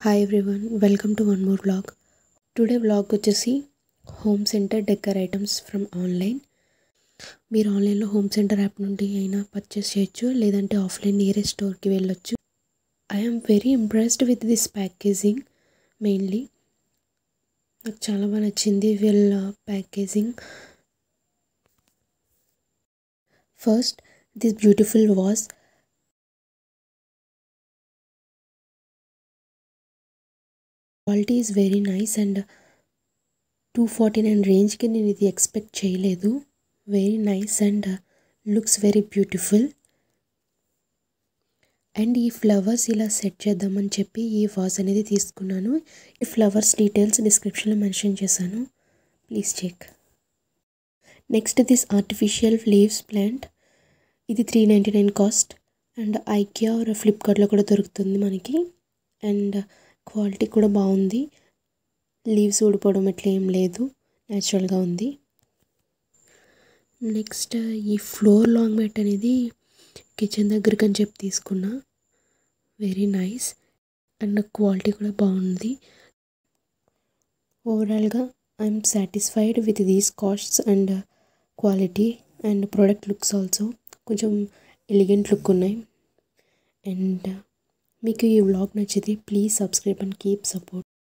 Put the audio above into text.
hi everyone welcome to one more vlog today vlog వచ్చేసి home center decor items from online మీరు ఆన్లైన్లో home centre app నుండి అయినా purchase చేయొచ్చు లేదంటే ఆఫ్లైన్ నియరెస్ట్ స్టోర్కి వెళ్ళొచ్చు I'm very impressed with this packaging mainly నాకు చాలా బాగా నచ్చింది వీళ్ళ packaging first this beautiful vase quality is very nice and two forty nine రేంజ్కి నేను ఇది ఎక్స్పెక్ట్ చేయలేదు very nice and looks very beautiful and ఈ ఫ్లవర్స్ ఇలా సెట్ చేద్దామని చెప్పి ఈ వాజ్ అనేది తీసుకున్నాను ఈ ఫ్లవర్స్ డీటెయిల్స్ డిస్క్రిప్షన్లో మెన్షన్ చేశాను please check next this artificial leaves plant ఇది three ninety nine cost and IKEA or ఫ్లిప్కార్ట్లో కూడా దొరుకుతుంది మనకి అండ్ క్వాలిటీ కూడా బాగుంది లీవ్స్ ఊడిపోవడం అట్లా ఏం లేదు న్యాచురల్గా ఉంది నెక్స్ట్ ఈ ఫ్లోర్ లాంగ్ మ్యాట్ అనేది కిచెన్ దగ్గరికి అని చెప్పి తీసుకున్నా వెరీ నైస్ అండ్ క్వాలిటీ కూడా బాగుంది ఓవరాల్గా I'm satisfied with these costs and quality and product looks also కొంచెం ఎలిగెంట్ లుక్ ఉన్నాయి అండ్ మీకు ఈ వ్లాగ్ నచ్చితే please subscribe and keep support